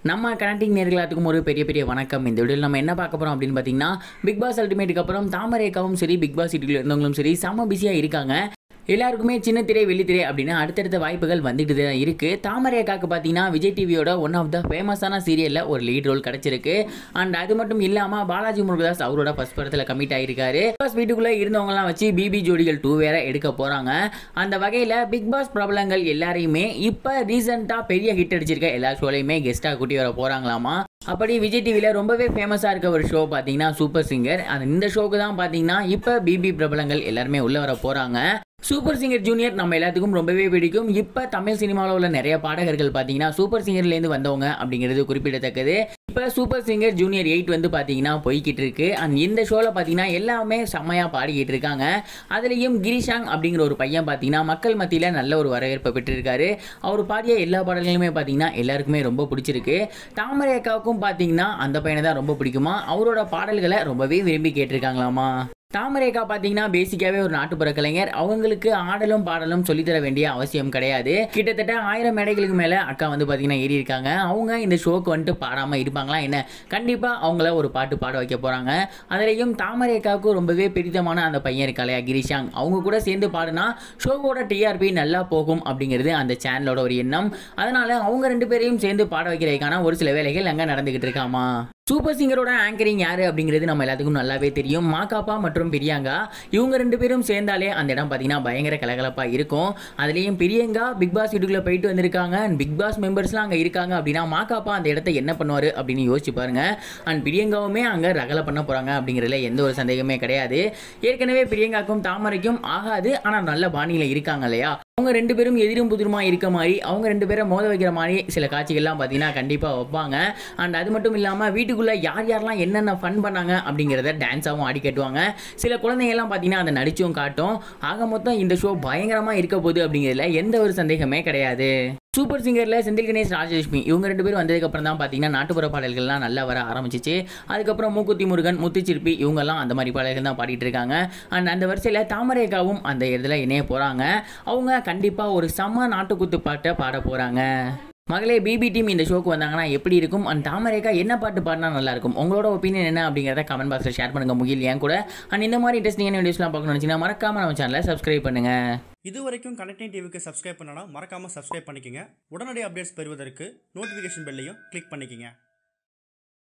நம்ம கனெக்டிங் நேர்களாத்துக்கும் ஒரு பெரிய பெரிய வணக்கம் இந்த வீடியோவில் நம்ம என்ன பார்க்க போகிறோம் அப்படின்னு பார்த்தீங்கன்னா பிக் பாஸ் அல்டிமேட்டுக்கு அப்புறம் தாமரேக்காவும் சரி பிக் பாஸ் சிட்டியில் இருந்தவங்களும் சரி செம்ம பிஸியாக இருக்காங்க எல்லாருக்குமே சின்ன திரை வெள்ளித்திரை அப்படின்னு அடுத்தடுத்த வாய்ப்புகள் வந்துட்டு தான் இருக்குது தாமரையக்காக்கு பார்த்தீங்கன்னா விஜய் டிவியோட ஒன் ஆஃப் த ஃபேமஸான சீரியலில் ஒரு லீட் ரோல் கிடச்சிருக்கு அண்ட் அது மட்டும் இல்லாமல் பாலாஜி முருகதாஸ் அவரோட ஃபர்ஸ்ட் படத்தில் கமிட் ஆகிருக்காரு பிக் பாஸ் வீட்டுக்குள்ளே இருந்தவங்கலாம் வச்சு பிபி ஜோடிகள் டூ வேற எடுக்க போகிறாங்க அந்த வகையில் பிக் பாஸ் பிரபலங்கள் எல்லாரையுமே இப்போ ரீசெண்டாக பெரிய ஹிட் அடிச்சிருக்க எல்லா ஷோலையுமே கெஸ்ட்டாக கூட்டி வர போகிறாங்களாமா அப்படி விஜய் டிவியில் ரொம்பவே ஃபேமஸாக இருக்க ஒரு ஷோ பார்த்தீங்கன்னா சூப்பர் சிங்கர் அந்த இந்த ஷோக்கு தான் பார்த்தீங்கன்னா இப்போ பிபி பிரபலங்கள் எல்லாருமே உள்ளே வர போகிறாங்க சூப்பர் சிங்கர் ஜூனியர் நம்ம எல்லாத்துக்கும் ரொம்பவே பிடிக்கும் இப்போ தமிழ் சினிமாவில் உள்ள நிறைய பாடகர்கள் பார்த்தீங்கன்னா சூப்பர் சிங்கர்லேருந்து வந்தவங்க அப்படிங்கிறது குறிப்பிடத்தக்கது இப்போ சூப்பர் சிங்கர் ஜூனியர் எயிட் வந்து பார்த்தீங்கன்னா போய்கிட்டு இருக்கு அண்ட் இந்த ஷோவில் பார்த்தீங்கன்னா எல்லாமே செம்மையாக பாடிக்கிட்டு இருக்காங்க அதுலேயும் கிரிஷாங் அப்படிங்கிற ஒரு பையன் பார்த்தீங்கன்னா மக்கள் மத்தியில் நல்ல ஒரு வரவேற்பை பெற்றிருக்காரு அவர் பாடிய எல்லா பாடல்களுமே பார்த்தீங்கன்னா எல்லாருக்குமே ரொம்ப பிடிச்சிருக்கு தாமரை அக்காவுக்கும் பார்த்தீங்கன்னா அந்த பையனை தான் ரொம்ப பிடிக்குமா அவரோட பாடல்களை ரொம்பவே விரும்பி கேட்டிருக்காங்களாமா தாமரேகா பார்த்தீங்கன்னா பேசிக்காவே ஒரு நாட்டுப்புற கலைஞர் அவங்களுக்கு ஆடலும் பாடலும் சொல்லித்தர வேண்டிய அவசியம் கிடையாது கிட்டத்தட்ட ஆயிரம் மேடைகளுக்கு மேலே அக்கா வந்து பார்த்தீங்கன்னா ஏறி இருக்காங்க அவங்க இந்த ஷோக்கு வந்துட்டு பாடாமல் இருப்பாங்களா என்ன கண்டிப்பாக அவங்கள ஒரு பாட்டு பாட வைக்க போகிறாங்க அதுலேயும் தாமரேகாவுக்கு ரொம்பவே பிடித்தமான அந்த பையன் இருக்காளையா கிரிஷாங் அவங்க கூட சேர்ந்து பாடினா ஷோவோட டிஆர்பி நல்லா போகும் அப்படிங்கிறது அந்த சேனலோட ஒரு எண்ணம் அதனால அவங்க ரெண்டு பேரையும் சேர்ந்து பாட வைக்கிறதுக்கான ஒரு சில வேலைகள் அங்கே நடந்துகிட்டு இருக்காமா சூப்பர் சிங்கரோட ஆங்கரிங் யாரு அப்படிங்கிறது நம்ம எல்லாத்துக்கும் நல்லாவே தெரியும் மாகாப்பா மற்றும் பிரியங்கா இவங்க ரெண்டு பேரும் சேர்ந்தாலே அந்த இடம் பார்த்தீங்கன்னா பயங்கர கலகலப்பாக இருக்கும் அதுலேயும் பிரியங்கா பிக் பாஸ் வீட்டுக்குள்ளே போயிட்டு வந்திருக்காங்க அண்ட் பிக் பாஸ் மெம்பர்ஸ்லாம் அங்கே இருக்காங்க அப்படின்னா மாகாப்பா அந்த இடத்த என்ன பண்ணுவார் அப்படின்னு யோசிச்சு பாருங்க அண்ட் பிரியங்காவுமே அங்கே ரகலை பண்ண போகிறாங்க அப்படிங்கிறதுல எந்த ஒரு சந்தேகமே கிடையாது ஏற்கனவே பிரியங்காக்கும் தாமரைக்கும் ஆகாது ஆனால் நல்ல பாணியில் இருக்காங்க இல்லையா அவங்க ரெண்டு பேரும் எதிரும் புதிருமா இருக்க மாதிரி அவங்க ரெண்டு பேரை மோத வைக்கிற மாதிரி சில காட்சிகள்லாம் பார்த்தீங்கன்னா கண்டிப்பாக வைப்பாங்க அண்ட் அது மட்டும் இல்லாமல் வீட்டுக்குள்ளே யார் யாரெல்லாம் என்னென்ன ஃபன் பண்ணாங்க அப்படிங்கிறத டான்ஸாகவும் ஆடி கட்டுவாங்க சில குழந்தைங்கள்லாம் பார்த்தீங்கன்னா அதை நடிச்சும் காட்டும் ஆக மொத்தம் இந்த ஷோ பயங்கரமாக இருக்க போகுது அப்படிங்கிறதுல எந்த ஒரு சந்தேகமே கிடையாது சூப்பர் சிங்கரில் செந்தில் கணேஷ் ராஜலட்சுமி இவங்க ரெண்டு பேரும் வந்ததுக்கப்புறம் தான் பார்த்தீங்கன்னா நாட்டுப்புற பாடல்கள்லாம் நல்லா வர ஆரம்பிச்சிச்சு அதுக்கப்புறம் மூக்குத்தி முருகன் முத்துச்சிற்பி இவங்கெல்லாம் அந்த மாதிரி பாடல்கள் தான் பாடிட்டு இருக்காங்க அண்ட் அந்த வரிசையில் தாமரேகாவும் அந்த இடத்துல இணைய போகிறாங்க அவங்க கண்டிப்பாக ஒரு செம்ம நாட்டுக்குத்து பாட்டை பாட போகிறாங்க மகளே பிபி டீம் இந்த ஷோக்கு வந்தாங்கன்னா எப்படி இருக்கும் அண்ட் தாமரேகா என்ன பாட்டு பாடினா நல்லா இருக்கும் உங்களோட ஒப்பீனியன் என்ன அப்படிங்கிறத கமெண்ட் பாக்ஸில் ஷேர் பண்ணுங்க முகில் ஏன் கூட அண்ட் இந்த மாதிரி இன்ட்ரெஸ்டிங்கான வீடியோஸ்லாம் பார்க்கணும்னு நினச்சிங்கன்னா மறக்காம நம்ம சேனலை சப்ஸ்கிரைப் பண்ணுங்க இது வரைக்கும் கனெக்டிங் டிவிக்கு சப்ஸ்கிரைப் பண்ணனா மறக்காமல் சப்ஸ்கிரைப் பண்ணிக்கங்க உடனடி அப்டேட்ஸ் பெறுவதற்கு நோட்டிஃபிகேஷன் பெல்லையும் கிளிக் பண்ணிக்கங்க